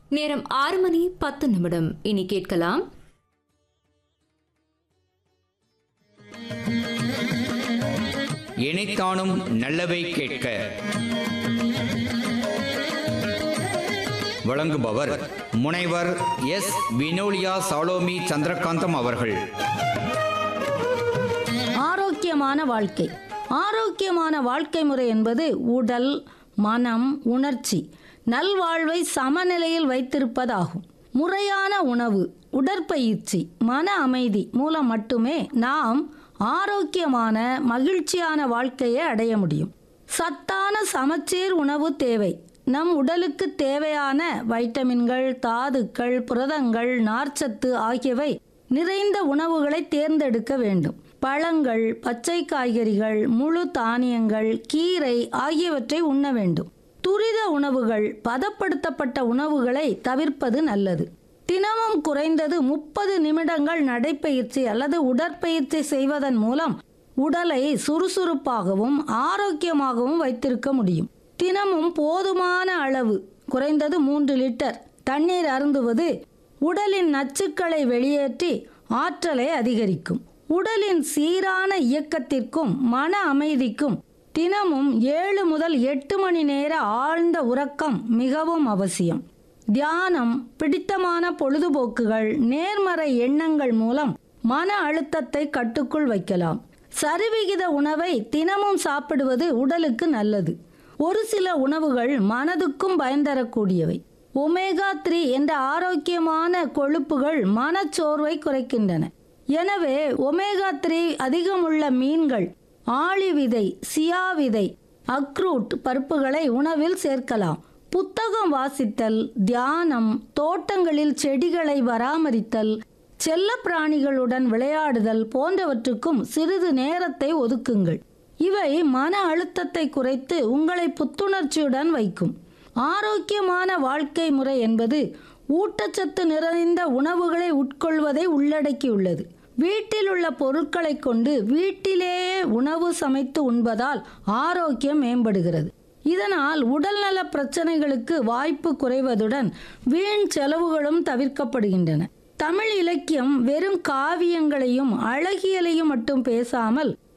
நேரம் ஆறு மணி பத்து நிமிடம் இனி கேட்கலாம் இணைத்தானும் நல்லவை கேட்க வழங்குபவர் முனைவர் எஸ் வினோலியா சாலோமி சந்திரகாந்தம் அவர்கள் ஆரோக்கியமான வாழ்க்கை ஆரோக்கியமான வாழ்க்கை முறை என்பது உடல் மனம் உணர்ச்சி நல்வாழ்வை சமநிலையில் வைத்திருப்பதாகும் முறையான உணவு உடற்பயிற்சி மன அமைதி மூலம் மட்டுமே நாம் ஆரோக்கியமான மகிழ்ச்சியான வாழ்க்கையை அடைய முடியும் சத்தான சமச்சீர் உணவு தேவை நம் உடலுக்கு தேவையான வைட்டமின்கள் தாதுக்கள் புரதங்கள் நார்ச்சத்து ஆகியவை நிறைந்த உணவுகளை தேர்ந்தெடுக்க வேண்டும் பழங்கள் பச்சை காய்கறிகள் முழு தானியங்கள் கீரை ஆகியவற்றை உண்ண வேண்டும் துரித உணவுகள் பதப்படுத்தப்பட்ட உணவுகளை தவிர்ப்பது நல்லது தினமும் குறைந்தது முப்பது நிமிடங்கள் நடைப்பயிற்சி அல்லது உடற்பயிற்சி செய்வதன் மூலம் உடலை சுறுசுறுப்பாகவும் ஆரோக்கியமாகவும் வைத்திருக்க முடியும் தினமும் போதுமான அளவு குறைந்தது மூன்று லிட்டர் தண்ணீர் அருந்துவது உடலின் நச்சுக்களை வெளியேற்றி ஆற்றலை அதிகரிக்கும் உடலின் சீரான இயக்கத்திற்கும் மன அமைதிக்கும் தினமும் ஏழு முதல் எட்டு மணி நேர ஆழ்ந்த உறக்கம் மிகவும் அவசியம் தியானம் பிடித்தமான பொழுதுபோக்குகள் நேர்மறை எண்ணங்கள் மூலம் மன அழுத்தத்தை கட்டுக்குள் வைக்கலாம் சரிவிகித உணவை தினமும் சாப்பிடுவது உடலுக்கு நல்லது ஒரு சில உணவுகள் மனதுக்கும் பயன் தரக்கூடியவை ஒமேகா த்ரீ என்ற ஆரோக்கியமான கொழுப்புகள் மனச்சோர்வை குறைக்கின்றன எனவே ஒமேகா த்ரீ அதிகமுள்ள மீன்கள் ஆளி விதை சியா விதை அக்ரூட் பருப்புகளை உணவில் சேர்க்கலாம் புத்தகம் வாசித்தல் தியானம் தோட்டங்களில் செடிகளை பராமரித்தல் செல்ல பிராணிகளுடன் விளையாடுதல் போன்றவற்றுக்கும் சிறிது நேரத்தை ஒதுக்குங்கள் இவை மன அழுத்தத்தை குறைத்து உங்களை புத்துணர்ச்சியுடன் வைக்கும் ஆரோக்கியமான வாழ்க்கை முறை என்பது ஊட்டச்சத்து நிறைந்த உணவுகளை உட்கொள்வதை உள்ளடக்கியுள்ளது வீட்டில் உள்ள பொருட்களை கொண்டு வீட்டிலேயே உணவு சமைத்து உண்பதால் ஆரோக்கியம் மேம்படுகிறது இதனால் உடல்நல பிரச்சனைகளுக்கு வாய்ப்பு குறைவதுடன் வீண் செலவுகளும் தவிர்க்கப்படுகின்றன தமிழ் இலக்கியம் வெறும் காவியங்களையும் அழகியலையும் மட்டும் பேசாமல்